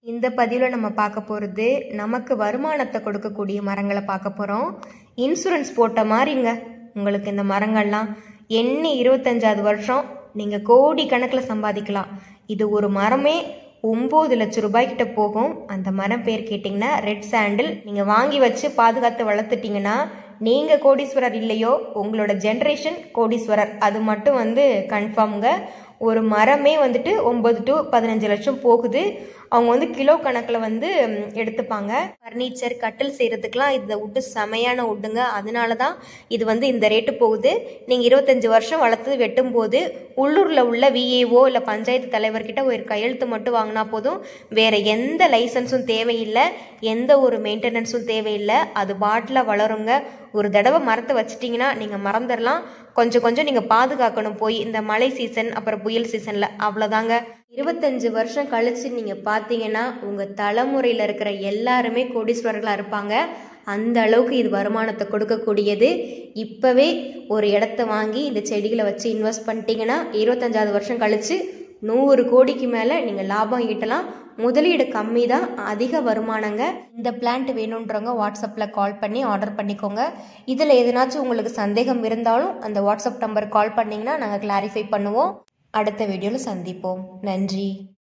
இந்த பதிவில் நம்ம பார்க்க போகிறது நமக்கு வருமானத்தை கொடுக்கக்கூடிய மரங்களை பார்க்க போகிறோம் இன்சூரன்ஸ் போட்ட மாதிரிங்க உங்களுக்கு இந்த மரங்கள்லாம் எண்ணி இருபத்தஞ்சாவது வருஷம் நீங்கள் கோடி கணக்கில் சம்பாதிக்கலாம் இது ஒரு மரமே ஒம்பது லட்ச ரூபாய்க்கிட்ட போகும் அந்த மரம் பேர் கேட்டிங்கன்னா ரெட் சாண்டில் நீங்கள் வாங்கி வச்சு பாதுகாத்து வளர்த்துட்டிங்கன்னா நீங்கள் கோடீஸ்வரர் இல்லையோ உங்களோட ஜென்ரேஷன் கோடீஸ்வரர் அது மட்டும் வந்து கன்ஃபார்ம்ங்க ஒரு மரமே வந்துட்டு ஒம்பது டு பதினஞ்சு லட்சம் போகுது அவங்க வந்து கிலோ கணக்கில் வந்து ம், எடுத்துப்பாங்க ஃபர்னிச்சர் கட்டில் செய்கிறதுக்கெலாம் இந்த உட்டு செமையான உட்டுங்க அதனால தான் இது வந்து இந்த ரேட்டு போகுது நீங்கள் இருபத்தஞ்சி வருஷம் வளர்த்து வெட்டும் போது உள்ளூரில் உள்ள விஏஓ இல்லை பஞ்சாயத்து தலைவர்கிட்ட ஒரு கையெழுத்து மட்டும் வாங்கினா போதும் வேற எந்த லைசன்ஸும் தேவையில்லை எந்த ஒரு மெயின்டெனன்ஸும் தேவையில்லை அது பாட்டில் வளருங்க ஒரு தடவை மரத்தை வச்சிட்டிங்கன்னா நீங்கள் மறந்துடலாம் கொஞ்சம் கொஞ்சம் நீங்கள் பாதுகாக்கணும் போய் இந்த மழை சீசன் அப்புறம் புயல் சீசனில் அவ்வளோதாங்க இருபத்தஞ்சு வருஷம் கழிச்சு நீங்கள் பார்த்தீங்கன்னா உங்கள் தலைமுறையில் இருக்கிற எல்லாருமே கோடீஸ்வரர்களாக இருப்பாங்க அந்த அளவுக்கு இது வருமானத்தை கொடுக்கக்கூடியது இப்போவே ஒரு இடத்த வாங்கி இந்த செடிகளை வச்சு இன்வெஸ்ட் பண்ணிட்டீங்கன்னா இருபத்தஞ்சாவது வருஷம் கழிச்சு நூறு கோடிக்கு மேலே நீங்கள் லாபம் ஈட்டலாம் முதலீடு கம்மி தான் அதிக வருமானங்க இந்த பிளான்ட் வேணுன்றவங்க வாட்ஸ்அப்பில் கால் பண்ணி ஆர்டர் பண்ணிக்கோங்க இதில் எதனாச்சும் உங்களுக்கு சந்தேகம் இருந்தாலும் அந்த வாட்ஸ்அப் நம்பர் கால் பண்ணிங்கன்னா நாங்கள் கிளாரிஃபை பண்ணுவோம் அடுத்த வீடியோவில் சந்திப்போம் நன்றி